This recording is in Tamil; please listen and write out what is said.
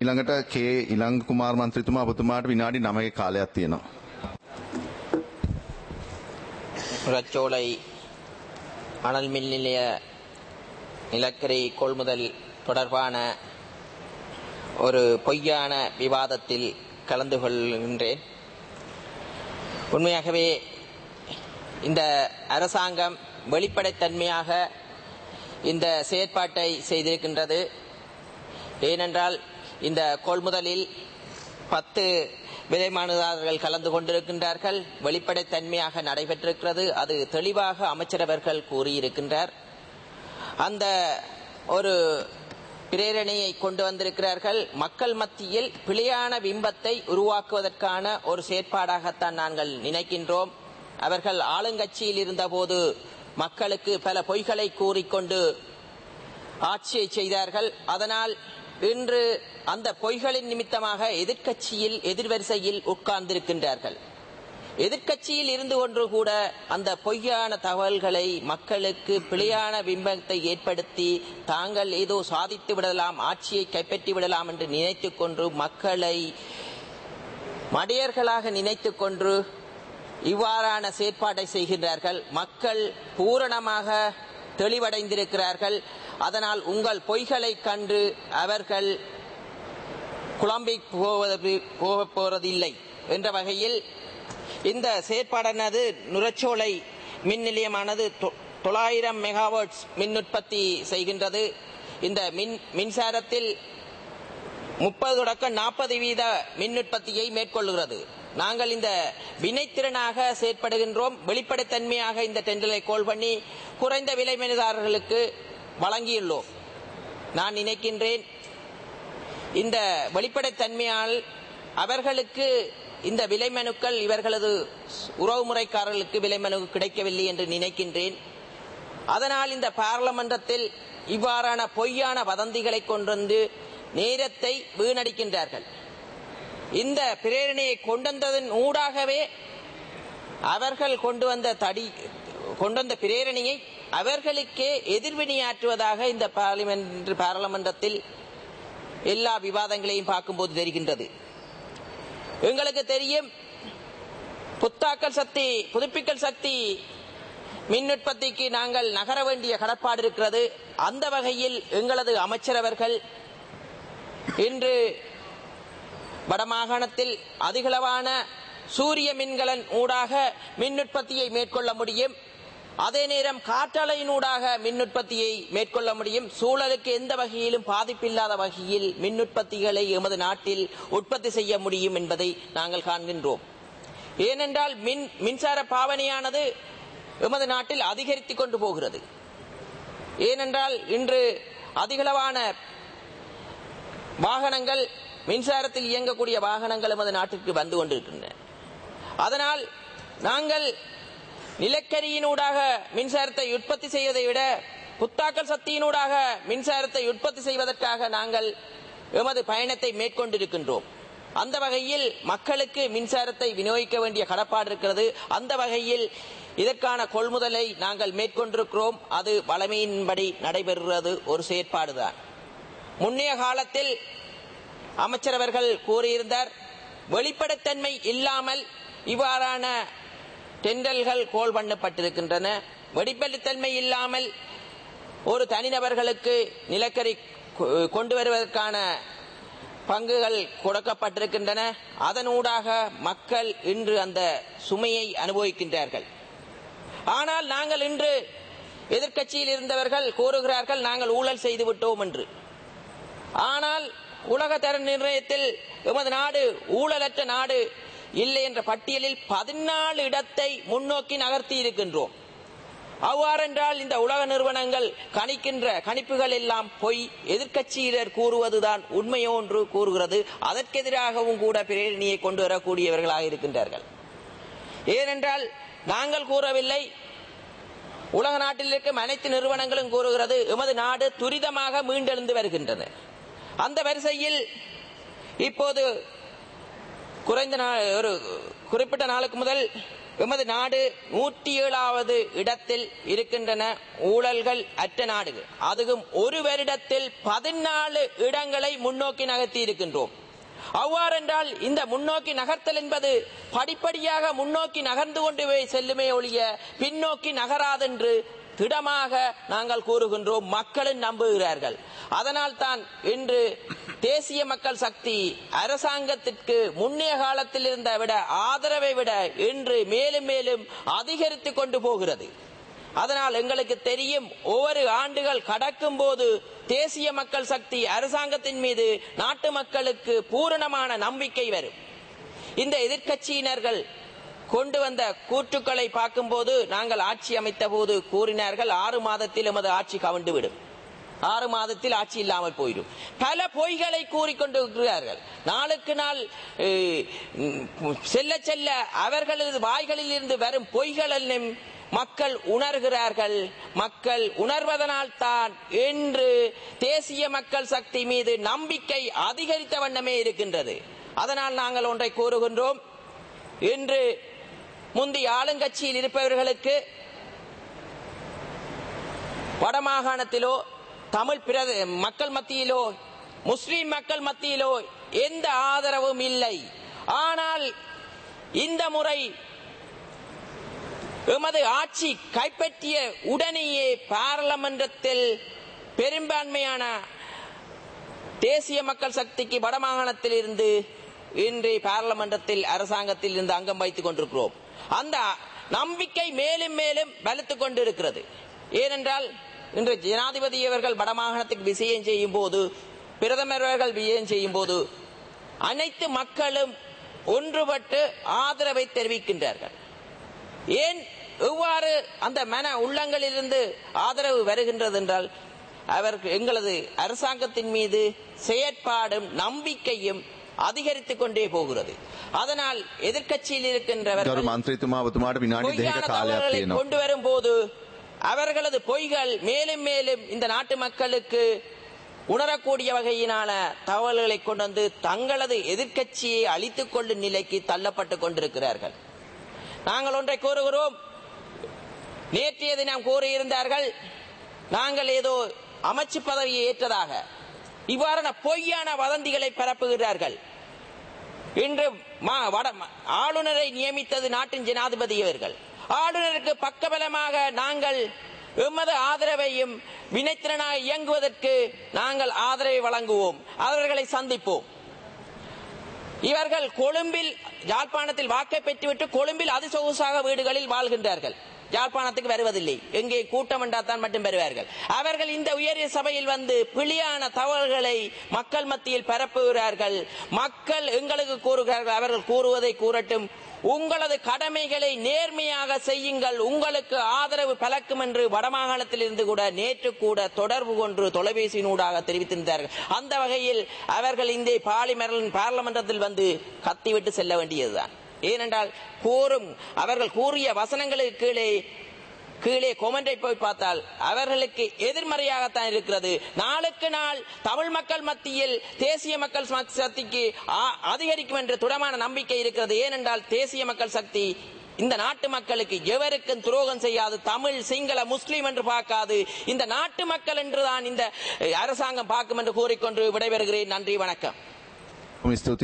ඊළඟට කේ ඉලංග කුමාර් මන්ත්‍රීතුමා ඔබතුමාට විනාඩි 9ක කාලයක් තියෙනවා. புறச்சோலை அனல் மின் நிலைய நிலக்கரி கொள்முதல் தொடர்பான ஒரு பொய்யான விவாதத்தில் கலந்து கொள்கின்றேன் உண்மையாகவே இந்த அரசாங்கம் வெளிப்படைத்தன்மையாக இந்த செயற்பாட்டை செய்திருக்கின்றது ஏனென்றால் இந்த கொள்முதலில் பத்து விலைமானுதாரர்கள் கலந்து கொண்டிருக்கின்றார்கள் வெளிப்படைத்தன்மையாக நடைபெற்றிருக்கிறது அது தெளிவாக அமைச்சரவர்கள் கூறியிருக்கின்றார் அந்த ஒரு பிரேரணையை கொண்டு வந்திருக்கிறார்கள் மக்கள் மத்தியில் பிழையான பிம்பத்தை உருவாக்குவதற்கான ஒரு செயற்பாடாகத்தான் நாங்கள் நினைக்கின்றோம் அவர்கள் ஆளுங்கட்சியில் இருந்தபோது மக்களுக்கு பல பொய்களை கூறிக்கொண்டு ஆட்சியை செய்தார்கள் அதனால் இன்று அந்த பொய்களின் நிமித்தமாக எதிர்க்கட்சியில் எதிர்வரிசையில் உட்கார்ந்திருக்கின்றார்கள் எதிர்க்கட்சியில் இருந்து கொண்டு கூட அந்த பொய்யான தகவல்களை மக்களுக்கு பிழையான பிம்பத்தை ஏற்படுத்தி தாங்கள் ஏதோ சாதித்து விடலாம் ஆட்சியை கைப்பற்றி விடலாம் என்று நினைத்துக் கொண்டு மக்களை மடையர்களாக நினைத்துக் கொண்டு இவ்வாறான செயற்பாட்டை செய்கின்றார்கள் மக்கள் பூரணமாக தெளிவடைந்திருக்கிறார்கள் அதனால் உங்கள் பொய்களை கண்டு அவர்கள் குழம்பி போவது போக போவதில்லை என்ற வகையில் இந்த செயற்பாடானது நுரச்சோலை மின் நிலையமானது தொ- தொள்ளாயிரம் மெகாவாட்ஸ் மின் உற்பத்தி செய்கின்றது இந்த மின் மின்சாரத்தில் முப்பது தொடக்கம் நாற்பது வீத மின் உற்பத்தியை மேற்கொள்கிறது நாங்கள் இந்த வினைத்திறனாக செயற்படுகின்றோம் வெளிப்படைத்தன்மையாக இந்த டெண்டரை கோல் பண்ணி குறைந்த விலை மனிதாரர்களுக்கு வழங்கியுள்ளோம் நான் நினைக்கின்றேன் இந்த வெளிப்படைத்தன்மையால் அவர்களுக்கு இந்த விலை மனுக்கள் இவர்களது உறவுமுறைக்காரர்களுக்கு விலை மனு கிடைக்கவில்லை என்று நினைக்கின்றேன் அதனால் இந்த பாராளுமன்றத்தில் இவ்வாறான பொய்யான வதந்திகளை கொண்டு வந்து நேரத்தை வீணடிக்கின்றார்கள் இந்த பிரேரணையை கொண்டு வந்ததன் ஊடாகவே அவர்கள் கொண்டு வந்த தடி கொண்டு வந்த பிரேரணையை அவர்களுக்கே எதிர்வினையாற்றுவதாக இந்த பார்லிமெண்ட் பாராளுமன்றத்தில் எல்லா விவாதங்களையும் பார்க்கும்போது தெரிகின்றது எங்களுக்கு தெரியும் புத்தாக்கல் சக்தி புதுப்பிக்கல் சக்தி மின் உற்பத்திக்கு நாங்கள் நகர வேண்டிய கடப்பாடு இருக்கிறது அந்த வகையில் எங்களது அமைச்சரவர்கள் இன்று வடமாகாணத்தில் அதிகளவான சூரிய மின்கலன் ஊடாக மின் உற்பத்தியை மேற்கொள்ள முடியும் அதே நேரம் காற்றலையினூடாக மின் உற்பத்தியை மேற்கொள்ள முடியும் சூழலுக்கு எந்த வகையிலும் பாதிப்பில்லாத வகையில் மின் உற்பத்திகளை எமது நாட்டில் உற்பத்தி செய்ய முடியும் என்பதை நாங்கள் காண்கின்றோம் ஏனென்றால் மின் மின்சார பாவனையானது எமது நாட்டில் அதிகரித்துக் கொண்டு போகிறது ஏனென்றால் இன்று அதிகளவான வாகனங்கள் மின்சாரத்தில் இயங்கக்கூடிய வாகனங்கள் எமது நாட்டிற்கு வந்து கொண்டிருக்கின்றன அதனால் நாங்கள் நிலக்கரியினூடாக மின்சாரத்தை உற்பத்தி செய்வதை விட புத்தாக்கல் சக்தியினூடாக மின்சாரத்தை உற்பத்தி செய்வதற்காக நாங்கள் எமது பயணத்தை மேற்கொண்டிருக்கின்றோம் அந்த வகையில் மக்களுக்கு மின்சாரத்தை விநியோகிக்க வேண்டிய கடப்பாடு இருக்கிறது அந்த வகையில் இதற்கான கொள்முதலை நாங்கள் மேற்கொண்டிருக்கிறோம் அது வளமையின்படி நடைபெறுகிறது ஒரு செயற்பாடுதான் முன்னைய காலத்தில் அமைச்சரவர்கள் கூறியிருந்தார் வெளிப்படைத்தன்மை இல்லாமல் இவ்வாறான டெண்டல்கள் கோல் பண்ணப்பட்டிருக்கின்றன வெளிப்படைத்தன்மை இல்லாமல் ஒரு தனிநபர்களுக்கு நிலக்கரி கொ- கொண்டு வருவதற்கான பங்குகள் கொடுக்கப்பட்டிருக்கின்றன அதனூடாக மக்கள் இன்று அந்த சுமையை அனுபவிக்கின்றார்கள் ஆனால் நாங்கள் இன்று எதிர்க்கட்சியில் இருந்தவர்கள் கூறுகிறார்கள் நாங்கள் ஊழல் செய்து விட்டோம் என்று ஆனால் உலக தர நிர்ணயத்தில் எமது நாடு ஊழலற்ற நாடு இல்லை என்ற பட்டியலில் பதினாலு இடத்தை முன்னோக்கி நகர்த்தி இருக்கின்றோம் அவ்வாறென்றால் இந்த உலக நிறுவனங்கள் கணிக்கின்ற கணிப்புகள் எல்லாம் பொய் எதிர்க்கட்சியினர் கூறுவதுதான் உண்மையோ என்று கூறுகிறது அதற்கெதிராகவும் கூட பிரேரணியை கொண்டு வரக்கூடியவர்களாக இருக்கின்றார்கள் ஏனென்றால் நாங்கள் கூறவில்லை உலக நாட்டில் இருக்கும் அனைத்து நிறுவனங்களும் கூறுகிறது எமது நாடு துரிதமாக மீண்டெழுந்து வருகின்றது அந்த வரிசையில் இப்போது குறைந்த நா- ஒரு குறிப்பிட்ட நாளுக்கு முதல் எமது நாடு நூற்றி ஏழாவது இடத்தில் இருக்கின்றன ஊழல்கள் அற்ற நாடுகள் அதுவும் ஒரு வருடத்தில் பதினாலு இடங்களை முன்னோக்கி நகர்த்தி இருக்கின்றோம் அவ்வாறென்றால் இந்த முன்னோக்கி நகர்த்தல் என்பது படிப்படியாக முன்னோக்கி நகர்ந்து கொண்டு போய் செல்லுமே ஒழிய பின்னோக்கி நகராதென்று திடமாக நாங்கள் கூறுகின்றோம் மக்களும் நம்புகிறார்கள் அதனால் தான் இன்று தேசிய மக்கள் சக்தி அரசாங்கத்திற்கு முன்னைய காலத்தில் இருந்த விட ஆதரவை விட இன்று மேலும் மேலும் அதிகரித்து கொண்டு போகிறது அதனால் எங்களுக்கு தெரியும் ஒவ்வொரு ஆண்டுகள் கடக்கும் போது தேசிய மக்கள் சக்தி அரசாங்கத்தின் மீது நாட்டு மக்களுக்கு பூரணமான நம்பிக்கை வரும் இந்த எதிர்க்கட்சியினர்கள் கொண்டு வந்த கூற்றுக்களை பார்க்கும்போது நாங்கள் ஆட்சி அமைத்த போது கூறினார்கள் ஆறு மாதத்தில் எமது ஆட்சி கவிழ்ந்துவிடும் ஆறு மாதத்தில் ஆட்சி இல்லாமல் போயிடும் பல பொய்களை கூறிக்கொண்டிருக்கிறார்கள் நாளுக்கு நாள் அஹ், உம், செல்ல செல்ல அவர்களது வாய்களில் இருந்து வரும் பொய்கள் எல்லாம் மக்கள் உணர்கிறார்கள் மக்கள் உணர்வதனால் தான் இன்று தேசிய மக்கள் சக்தி மீது நம்பிக்கை அதிகரித்த வண்ணமே இருக்கின்றது அதனால் நாங்கள் ஒன்றை கூறுகின்றோம் இன்று முந்தைய ஆளுங்கட்சியில் இருப்பவர்களுக்கு வடமாகாணத்திலோ தமிழ் பிரத மக்கள் மத்தியிலோ முஸ்லிம் மக்கள் மத்தியிலோ எந்த ஆதரவும் இல்லை ஆனால் இந்த முறை எமது ஆட்சி கைப்பற்றிய உடனேயே பாராளுமன்றத்தில் பெரும்பான்மையான தேசிய மக்கள் சக்திக்கு வடமாகாணத்தில் இருந்து இன்று பாராளுமன்றத்தில் அரசாங்கத்தில் இருந்து அங்கம் வைத்துக் கொண்டிருக்கிறோம் அந்த நம்பிக்கை மேலும் மேலும் வலுத்துக் கொண்டிருக்கிறது ஏனென்றால் இன்று ஜனாதிபதி அவர்கள் வடமாகாணத்துக்கு விஜயம் செய்யும் போது பிரதமர் அவர்கள் விஜயம் செய்யும் போது அனைத்து மக்களும் ஒன்றுபட்டு ஆதரவை தெரிவிக்கின்றார்கள் ஏன் எவ்வாறு அந்த மன உள்ளங்களிலிருந்து ஆதரவு வருகின்றது என்றால் அவருக்கு எங்களது அரசாங்கத்தின் மீது செயற்பாடும் நம்பிக்கையும் அதிகரித்துக் கொண்டே போகிறது அதனால் எதிர்க்கட்சியில் ගරු இருக்கின்றவர்கள் මන්ත්‍රීතුමා ඔබතුමාට විනාඩි දෙක பொய்யான කාලයක් தகவல்களை තියෙනවා. கொண்டு வரும்போது அவர்களது பொய்கள் மேலும் மேலும் இந்த நாட்டு மக்களுக்கு உணரக்கூடிய வகையிலான தகவல்களை கொண்டு வந்து தங்களது எதிர்க்கட்சியை அழித்துக் கொள்ளும் நிலைக்கு தள்ளப்பட்டுக் கொண்டிருக்கிறார்கள் நாங்கள் ஒன்றை கூறுகிறோம் நேற்றைய தினம் கூறியிருந்தார்கள் நாங்கள் ஏதோ அமைச்சு பதவியை ஏற்றதாக இவ்வாறான பொய்யான வதந்திகளை பரப்புகிறார்கள் இன்று மா- வட- ஆளுநரை நியமித்தது நாட்டின் ஜனாதிபதி அவர்கள் ஆளுநருக்கு பக்கபலமாக நாங்கள் எமது ஆதரவையும் வினைத்திறனாக இயங்குவதற்கு நாங்கள் ஆதரவை வழங்குவோம் அவர்களை சந்திப்போம் இவர்கள் கொழும்பில் யாழ்ப்பாணத்தில் வாக்கை பெற்றுவிட்டு கொழும்பில் அதிசொகுசாக வீடுகளில் வாழ்கின்றார்கள் யாழ்ப்பாணத்துக்கு வருவதில்லை எங்கே கூட்டம் என்றால் மட்டும் வருவார்கள் அவர்கள் இந்த உயரிய சபையில் வந்து பிழையான தவறுகளை மக்கள் மத்தியில் பரப்புகிறார்கள் மக்கள் எங்களுக்கு கூறுகிறார்கள் அவர்கள் கூறுவதை கூறட்டும் உங்களது கடமைகளை நேர்மையாக செய்யுங்கள் உங்களுக்கு ஆதரவு பலக்கும் என்று வடமாகாணத்தில் இருந்து கூட நேற்று கூட தொடர்பு கொண்டு தொலைபேசியினூடாக தெரிவித்திருந்தார்கள் அந்த வகையில் அவர்கள் இந்த பாலிமரின் பார்லமெண்டத்தில் வந்து கத்திவிட்டு செல்ல வேண்டியதுதான் ஏனென்றால் கூறும் அவர்கள் கூறிய வசனங்களுக்கு கீழே கீழே கொமெண்டை போய் பார்த்தால் அவர்களுக்கு எதிர்மறையாகத்தான் இருக்கிறது நாளுக்கு நாள் தமிழ் மக்கள் மத்தியில் தேசிய மக்கள் சக்- சக்திக்கு ஆ- அதிகரிக்கும் என்ற துடமான நம்பிக்கை இருக்கிறது ஏனென்றால் தேசிய மக்கள் சக்தி இந்த நாட்டு மக்களுக்கு எவருக்கும் துரோகம் செய்யாது தமிழ் சிங்கள முஸ்லீம் என்று பார்க்காது இந்த நாட்டு மக்கள் என்றுதான் இந்த அஹ், அரசாங்கம் பார்க்கும் என்று கூறிக்கொண்டு விடைபெறுகிறேன் நன்றி வணக்கம் බොහොම ස්තුතියි